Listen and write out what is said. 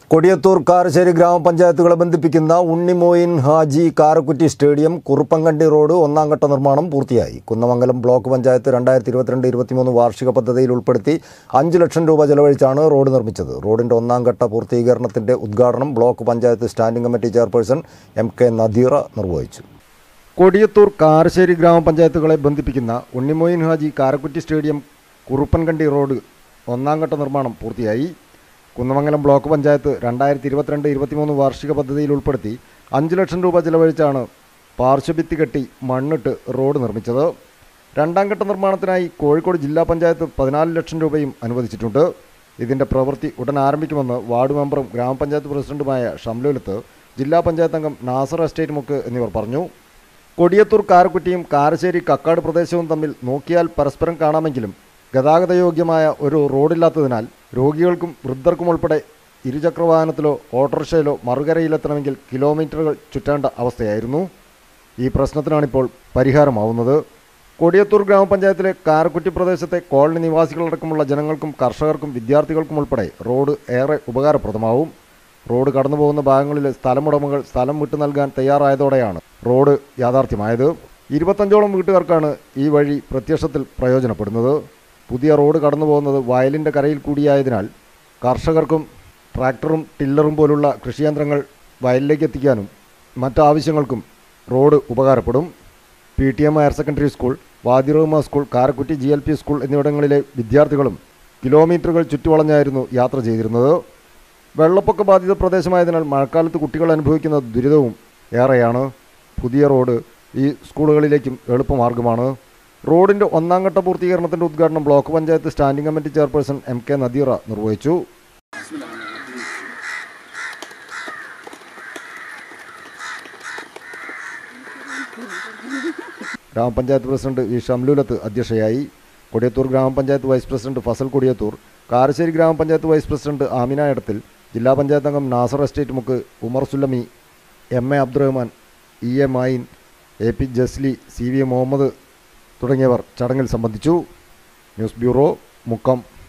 കൊടിയത്തൂർ കാരശ്ശേരി ഗ്രാമപഞ്ചായത്തുകളെ ബന്ധിപ്പിക്കുന്ന Unnimoyin Haji Karakkutti stadium Kuruppankandi road ഒന്നാം ഘട്ട നിർമ്മാണം പൂർത്തിയായി കുന്നമംഗലം ബ്ലോക്ക് പഞ്ചായത്ത് രണ്ടായിരത്തി ഇരുപത്തിരണ്ട് ഇരുപത്തിമൂന്ന് വാർഷിക പദ്ധതിയിൽ ഉൾപ്പെടുത്തി അഞ്ച് ലക്ഷം രൂപ ചെലവഴിച്ചാണ് റോഡ് നിർമ്മിച്ചത് റോഡിന്റെ ഒന്നാം ഘട്ട പൂർത്തീകരണത്തിന്റെ ഉദ്ഘാടനം block panchayat standing committee chairperson M K Nadeera നിർവഹിച്ചു കൊടിയത്തൂർ കാരശ്ശേരി ഗ്രാമപഞ്ചായത്തുകളെ ബന്ധിപ്പിക്കുന്ന ഉണ്ണിമോയിൻ ഹാജി കാരക്കുറ്റി സ്റ്റേഡിയം കുറുപ്പൻകണ്ടി റോഡ് ഒന്നാം ഘട്ട നിർമ്മാണം പൂർത്തിയായി കുന്നമംഗലം ബ്ലോക്ക് പഞ്ചായത്ത് രണ്ടായിരത്തി ഇരുപത്തിരണ്ട് ഇരുപത്തിമൂന്ന് വാർഷിക പദ്ധതിയിൽ ഉൾപ്പെടുത്തി അഞ്ച് ലക്ഷം രൂപ ചെലവഴിച്ചാണ് പാർശ്വഭിത്തി കെട്ടി മണ്ണിട്ട് റോഡ് നിർമ്മിച്ചത് രണ്ടാം ഘട്ട നിർമ്മാണത്തിനായി കോഴിക്കോട് ജില്ലാ പഞ്ചായത്ത് പതിനാല് ലക്ഷം രൂപയും അനുവദിച്ചിട്ടുണ്ട് ഇതിൻ്റെ പ്രവൃത്തി ഉടൻ ആരംഭിക്കുമെന്ന് വാർഡ് മെമ്പറും ഗ്രാമപഞ്ചായത്ത് പ്രസിഡന്റുമായ ഷംലുലത്ത് ജില്ലാ പഞ്ചായത്ത് അംഗം നാസർ എസ്റ്റേറ്റ് മുക്ക് എന്നിവർ പറഞ്ഞു കൊടിയത്തൂർ കാരക്കുറ്റിയും കാരശ്ശേരി കക്കാട് പ്രദേശവും തമ്മിൽ നോക്കിയാൽ പരസ്പരം കാണാമെങ്കിലും ഗതാഗതയോഗ്യമായ ഒരു റോഡില്ലാത്തതിനാൽ രോഗികൾക്കും വൃദ്ധർക്കും ഉൾപ്പെടെ ഇരുചക്രവാഹനത്തിലോ ഓട്ടോറിക്ഷയിലോ മറുകരയിലെത്തണമെങ്കിൽ കിലോമീറ്ററുകൾ ചുറ്റേണ്ട അവസ്ഥയായിരുന്നു ഈ പ്രശ്നത്തിനാണിപ്പോൾ പരിഹാരമാവുന്നത് കൊടിയത്തൂർ ഗ്രാമപഞ്ചായത്തിലെ കാരക്കുറ്റി പ്രദേശത്തെ കോളനി നിവാസികളടക്കമുള്ള ജനങ്ങൾക്കും കർഷകർക്കും വിദ്യാർത്ഥികൾക്കും ഉൾപ്പെടെ റോഡ് ഏറെ ഉപകാരപ്രദമാവും റോഡ് കടന്നു പോകുന്ന ഭാഗങ്ങളിലെ സ്ഥലമുടമകൾ സ്ഥലം വിട്ടു നൽകാൻ തയ്യാറായതോടെയാണ് റോഡ് യാഥാർത്ഥ്യമായത് ഇരുപത്തഞ്ചോളം വീട്ടുകാർക്കാണ് ഈ വഴി പ്രത്യക്ഷത്തിൽ പ്രയോജനപ്പെടുന്നത് പുതിയ റോഡ് കടന്നു പോകുന്നത് വയലിൻ്റെ കരയിൽ കൂടിയായതിനാൽ കർഷകർക്കും ട്രാക്ടറും ടില്ലറും പോലുള്ള കൃഷിയന്ത്രങ്ങൾ വയലിലേക്ക് എത്തിക്കാനും മറ്റാവശ്യങ്ങൾക്കും റോഡ് ഉപകാരപ്പെടും P T M higher secondary school Wadirahma school Karakkutti G L P school എന്നിവിടങ്ങളിലെ വിദ്യാർത്ഥികളും കിലോമീറ്ററുകൾ ചുറ്റുവളഞ്ഞായിരുന്നു യാത്ര ചെയ്തിരുന്നത് വെള്ളപ്പൊക്ക ബാധിത പ്രദേശമായതിനാൽ മഴക്കാലത്ത് കുട്ടികൾ അനുഭവിക്കുന്ന ദുരിതവും ഏറെയാണ് പുതിയ റോഡ് ഈ സ്കൂളുകളിലേക്കും എളുപ്പമാർഗമാണ് റോഡിൻ്റെ ഒന്നാം ഘട്ട പൂർത്തീകരണത്തിൻ്റെ ഉദ്ഘാടനം block panchayat standing committee chairperson M K Nadeera നിർവഹിച്ചു ഗ്രാമപഞ്ചായത്ത് പ്രസിഡന്റ് വി ഷംലുലത്ത് അധ്യക്ഷയായി കൊടിയത്തൂർ ഗ്രാമപഞ്ചായത്ത് വൈസ് പ്രസിഡന്റ് ഫസൽ കൊടിയത്തൂർ കാരശ്ശേരി ഗ്രാമപഞ്ചായത്ത് വൈസ് പ്രസിഡന്റ് ആമിന എടത്തിൽ ജില്ലാ പഞ്ചായത്ത് അംഗം Nasar estate Mukku Umar Sullami M A Abdurahman E A Mayin A P Jasli C V Muhammad തുടങ്ങിയവർ ചടങ്ങിൽ സംബന്ധിച്ചു ന്യൂസ് ബ്യൂറോ മുക്കം